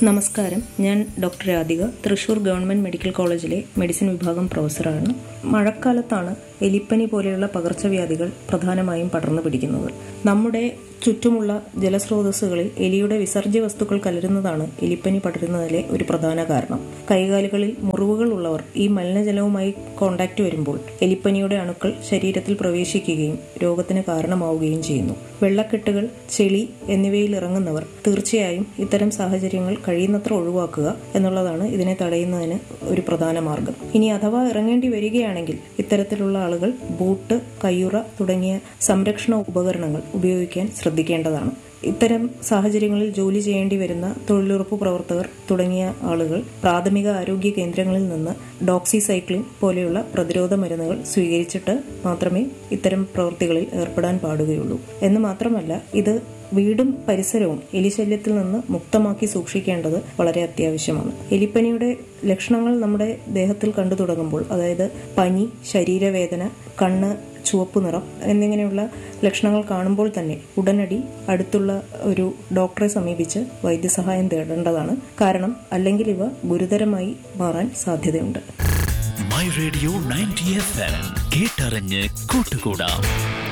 നമസ്കാരം ഞാൻ doctor Radhika Thrissur government medical കോളേജിലെ മെഡിസിൻ വിഭാഗം പ്രൊഫസറാണ് മഴക്കാലത്താണ് എലിപ്പനി പോലെയുള്ള പകർച്ചവ്യാധികൾ പ്രധാനമായും പടർന്നു പിടിക്കുന്നത് നമ്മുടെ ചുറ്റുമുള്ള ജലസ്രോതസ്സുകളിൽ എലിയുടെ വിസർജ്യ വസ്തുക്കൾ കലരുന്നതാണ് എലിപ്പനി പടരുന്നതിലെ ഒരു പ്രധാന കാരണം കൈകാലുകളിൽ മുറിവുകൾ ഉള്ളവർ ഈ മലിനജലവുമായി കോണ്ടാക്ട് വരുമ്പോൾ എലിപ്പനിയുടെ അണുക്കൾ ശരീരത്തിൽ പ്രവേശിക്കുകയും രോഗത്തിന് കാരണമാവുകയും ചെയ്യുന്നു വെള്ളക്കെട്ടുകൾ ചെളി എന്നിവയിൽ ഇറങ്ങുന്നവർ തീർച്ചയായും ഇത്തരം സാഹചര്യങ്ങൾ കഴിയുന്നത്ര ഒഴിവാക്കുക എന്നുള്ളതാണ് ഇതിനെ തടയുന്നതിന് ഒരു പ്രധാന മാർഗം ഇനി അഥവാ ഇറങ്ങേണ്ടി വരികയാണെങ്കിൽ ഇത്തരത്തിലുള്ള ആളുകൾ ബൂട്ട് കയ്യുറ തുടങ്ങിയ സംരക്ഷണ ഉപകരണങ്ങൾ ഉപയോഗിക്കാൻ ശ്രദ്ധിക്കേണ്ടതാണ് ഇത്തരം സാഹചര്യങ്ങളിൽ ജോലി ചെയ്യേണ്ടി വരുന്ന തൊഴിലുറപ്പ് പ്രവർത്തകർ തുടങ്ങിയ ആളുകൾ പ്രാഥമിക ആരോഗ്യ കേന്ദ്രങ്ങളിൽ നിന്ന് ഡോക്സിസൈക്ലിൻ പോലെയുള്ള പ്രതിരോധ മരുന്നുകൾ സ്വീകരിച്ചിട്ട് മാത്രമേ ഇത്തരം പ്രവൃത്തികളിൽ ഏർപ്പെടാൻ പാടുകയുള്ളൂ എന്ന് മാത്രമല്ല ഇത് വീടും പരിസരവും എലിശല്യത്തിൽ നിന്ന് മുക്തമാക്കി സൂക്ഷിക്കേണ്ടത് വളരെ അത്യാവശ്യമാണ് എലിപ്പനിയുടെ ലക്ഷണങ്ങൾ നമ്മുടെ ദേഹത്തിൽ കണ്ടു തുടങ്ങുമ്പോൾ അതായത് പനി ശരീരവേദന കണ്ണ് ചുവപ്പ് നിറം എന്നിങ്ങനെയുള്ള ലക്ഷണങ്ങൾ കാണുമ്പോൾ തന്നെ ഉടനടി അടുത്തുള്ള ഒരു ഡോക്ടറെ സമീപിച്ച് വൈദ്യസഹായം തേടേണ്ടതാണ് കാരണം അല്ലെങ്കിൽ ഇവ ഗുരുതരമായി മാറാൻ സാധ്യതയുണ്ട് my radio ninety F M കേട്ടറിഞ്ഞ് കൂട്ടുകൂടാം